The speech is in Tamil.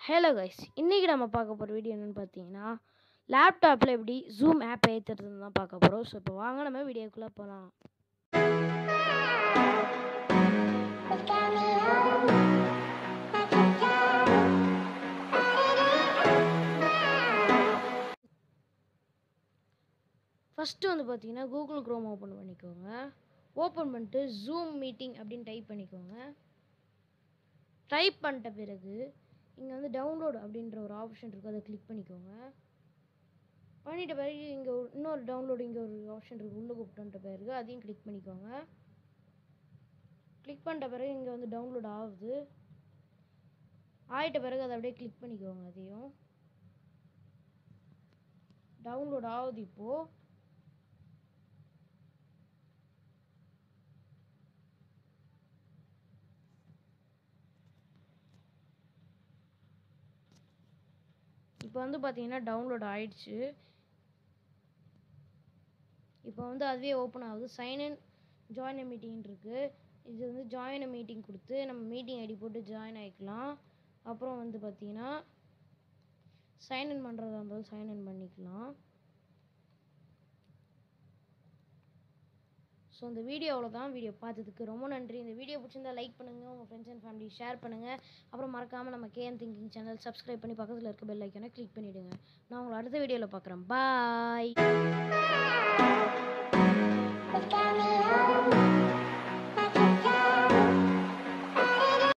ஹலோ கைஸ் இன்றைக்கி நம்ம பார்க்க போகிற வீடியோ என்னென்னு பார்த்தீங்கன்னா லேப்டாப்பில் எப்படி ஜூம் ஆப் ஏற்றுறதுன்னு தான் பார்க்க போகிறோம் ஸோ இப்போ வாங்க நம்ம வீடியோக்குள்ளே போகலாம் ஃபஸ்ட்டு வந்து பார்த்தீங்கன்னா கூகுள் க்ரோம் ஓப்பன் பண்ணிக்கோங்க ஓப்பன் பண்ணிட்டு ஜூம் மீட்டிங் அப்படின்னு டைப் பண்ணிக்கோங்க டைப் பண்ணிட்ட பிறகு இங்கே வந்து டவுன்லோட் அப்படின்ற ஒரு ஆப்ஷன் இருக்குது அதை கிளிக் பண்ணிக்கோங்க பண்ணிட்ட பிறகு இங்கே இன்னொரு டவுன்லோடு இங்கே ஒரு ஆப்ஷன் இருக்குது உள்ளே கூப்பிட்டுன்ற பிறகு அதையும் கிளிக் பண்ணிக்கோங்க கிளிக் பண்ணிட்ட பிறகு இங்கே வந்து டவுன்லோட் ஆகுது ஆயிட்ட பிறகு அதை அப்படியே கிளிக் பண்ணிக்கோங்க அதையும் டவுன்லோட் ஆகுது இப்போது இப்போ வந்து பார்த்தீங்கன்னா டவுன்லோட் ஆயிடுச்சு இப்போ வந்து அதுவே ஓப்பன் ஆகுது sign in join a meeting இருக்குது இது வந்து ஜாயின் அ மீட்டிங் கொடுத்து நம்ம மீட்டிங் ஐடி போட்டு ஜாயின் ஆகிக்கலாம் அப்புறம் வந்து பார்த்தீங்கன்னா சைன் இன் பண்ணுறதா இருந்தாலும் சைன் இன் பண்ணிக்கலாம் ஸோ இந்த வீடியோ அவ்வளோதான் வீடியோ பார்த்ததுக்கு ரொம்ப நன்றி இந்த வீடியோ பிடிச்சிருந்தா லைக் பண்ணுங்கள் உங்கள் ஃப்ரெண்ட்ஸ் அண்ட் ஃபேமிலி ஷேர் பண்ணுங்கள் அப்புறம் மறக்காமல் நம்ம கேஎன் திங்கிங் சேனல் சப்ஸ்கிரைப் பண்ணி பக்கத்தில் இருக்க பெல் ஐக்கனை கிளிக் பண்ணிவிடுங்க நான் உங்களை அடுத்த வீடியோவில் பார்க்குறேன் பாய்